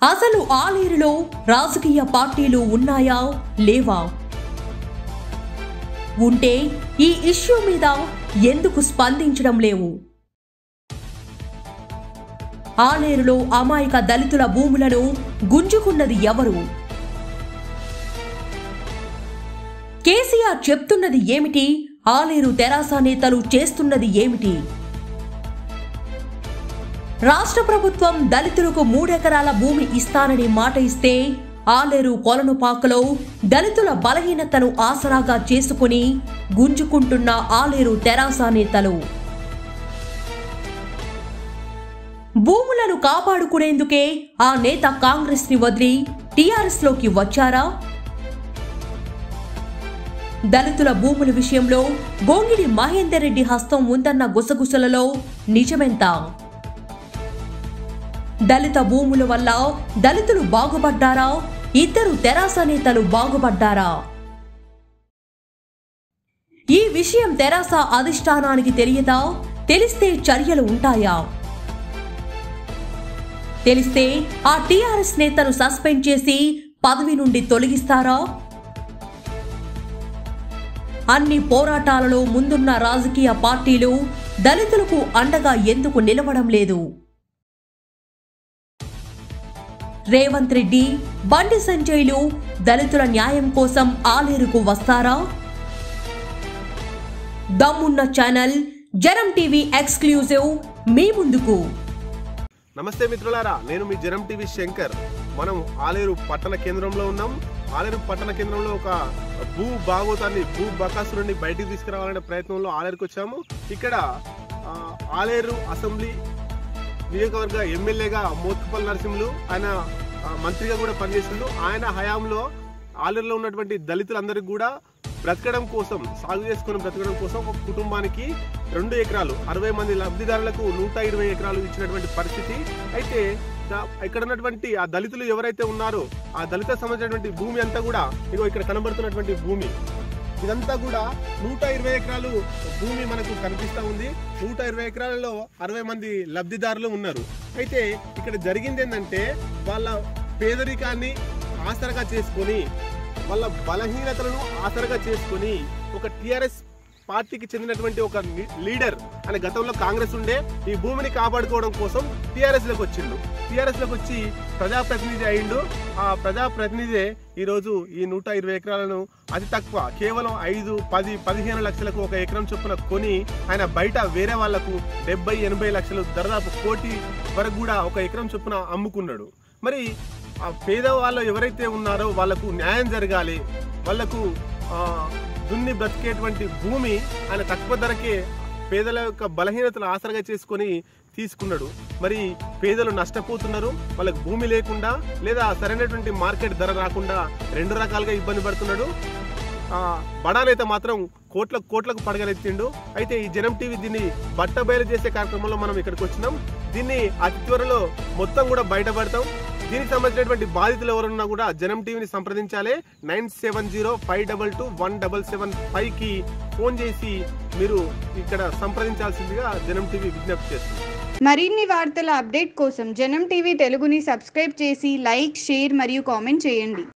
అసలు ఆలేరులో రాజకీయ పార్టీలు ఉన్నాయా లేవా ఉంటే ఈ ఇష్యూ మీద ఎందుకు స్పందించడం లేవు ఆలేరులో అమాయక దళితుల భూములను గుంజుకున్నది ఎవరు కేసీఆర్ చెప్తున్నది ఏమిటి ఆలేరు తెరాస నేతలు చేస్తున్నది ఏమిటి రాష్ట్ర ప్రభుత్వం దళితులకు మూడెకరాల భూమి ఇస్తానని మాట ఇస్తే ఆలేరు కొలనుపాకలో దళితుల బలహీనతను ఆసరాగా చేసుకుని గుంజుకుంటున్న ఆలేరు తెరాస నేతలు భూములను కాపాడుకునేందుకే ఆ నేత కాంగ్రెస్ ని వదిలి టీఆర్ఎస్ లోకి వచ్చారా దళితుల భూముల విషయంలో గోంగిడి మహేందర్ రెడ్డి హస్తం ఉందన్న గుసగుసలలో నిజమెంత దళిత భూముల వల్ల దళితులు బాగుపడ్డారా ఇద్దరు తెరాస నేతలు బాగుపడ్డారా ఈ విషయం తెరాస అధిష్టానానికి తెలియదా తెలిస్తే చర్యలు ఉంటాయా తెలిస్తే ఆ టీఆర్ఎస్ నేతను సస్పెండ్ చేసి పదవి నుండి తొలగిస్తారా అన్ని పోరాటాలలో ముందున్న రాజకీయ పార్టీలు దళితులకు అండగా ఎందుకు నిలవడం లేదు రేవంత్ రెడ్డి బండి సంజయ్లు దళితుల న్యాయం కోసం ఆలేరుకు వస్తారా దమ్మున్న ఛానల్ జనం టీవీ ఎక్స్క్లూజివ్ మీ ముందుకు నమస్తే మిత్రులారా నేను మీ జనం టీవీ శంకర్ మనం ఆలేరు పట్టణ కేంద్రంలో ఉన్నాం ఆలేరు పట్టణ కేంద్రంలో ఒక భూ భాగవతాన్ని భూ బకాసురుని బయటికి తీసుకురావాలనే ప్రయత్నంలో ఆలేరుకు వచ్చాము ఇక్కడ ఆ, ఆలేరు అసెంబ్లీ నియోజకవర్గ ఎమ్మెల్యేగా మోత్కుపల్లి నరసింహులు ఆయన ఆ, మంత్రిగా కూడా పనిచేసిండు ఆయన హయాంలో ఆలేరులో ఉన్నటువంటి దళితులందరికీ కూడా బ్రతకడం కోసం సాగు చేసుకుని బ్రతకడం కోసం ఒక కుటుంబానికి రెండు ఎకరాలు అరవై మంది లబ్ధిదారులకు నూట ఇరవై ఎకరాలు ఇచ్చినటువంటి పరిస్థితి అయితే దా- ఇక్కడ ఉన్నటువంటి ఆ దళితులు ఎవరైతే ఉన్నారో ఆ దళిత సంబంధించినటువంటి భూమి అంతా కూడా ఇగో ఇక్కడ కనబడుతున్నటువంటి భూమి ఇదంతా కూడా నూట ఇరవై ఎకరాలు భూమి మనకు కనిపిస్తా ఉంది నూట ఇరవై ఎకరాలలో అరవై మంది లబ్ధిదారులు ఉన్నారు అయితే ఇక్కడ జరిగింది ఏంటంటే వాళ్ళ పేదరికాన్ని ఆసరగా చేసుకొని వాళ్ళ బలహీనతలను ఆసరగా చేసుకొని ఒక టిఆర్ఎస్ పార్టీకి చెందినటువంటి ఒక ని- లీడర్ అని గతంలో కాంగ్రెస్ ఉండే ఈ భూమిని కాపాడుకోవడం కోసం టిఆర్ఎస్ లోకి వచ్చిండు టిఆర్ఎస్ లోకి వచ్చి ప్రజాప్రతినిధి అయిండు ఆ ప్రజాప్రతినిధే ఈ రోజు ఈ నూట ఇరవై ఎకరాలను అతి తక్కువ కేవలం ఐదు పది పదిహేను లక్షలకు ఒక ఎకరం చొప్పున కొని ఆయన బయట వేరే వాళ్లకు డెబ్బై ఎనభై లక్షలు దాదాపు కోటి వరకు కూడా ఒక ఎకరం చొప్పున అమ్ముకున్నాడు మరి ఆ పేదవాళ్ళు ఎవరైతే ఉన్నారో వాళ్లకు న్యాయం జరగాలి వాళ్లకు ఆ, దున్ని బ్రతికేటువంటి భూమి ఆయన తక్కువ ధరకే పేదల యొక్క బలహీనతలు ఆసరగా చేసుకొని తీసుకున్నాడు మరి పేదలు నష్టపోతున్నారు వాళ్ళకి భూమి లేకుండా లేదా సరైనటువంటి మార్కెట్ ధర రాకుండా రెండు రకాలుగా ఇబ్బంది పడుతున్నాడు ఆ, బడానైతే మాత్రం కోట్ల కోట్లకు పడగలెత్తిండు అయితే ఈ జనం టీవీ దీన్ని బట్టబయలు చేసే కార్యక్రమంలో మనం ఇక్కడికి వచ్చినాం దీన్ని అతి త్వరలో మొత్తం కూడా బయటపడతాం దీనికి సంబంధించినటువంటి బాధితులు ఎవరున్నా కూడా జనం టీవీని సంప్రదించాలి nine seven zero five double two one double seven five కి ఫోన్ చేసి మీరు ఇక్కడ సంప్రదించాల్సిందిగా జనం టీవీ విజ్ఞప్తి చేస్తుంది మరిన్ని వార్తల అప్డేట్ కోసం జనం టీవీ తెలుగుని సబ్స్క్రైబ్ చేసి లైక్ షేర్ మరియు కామెంట్ చేయండి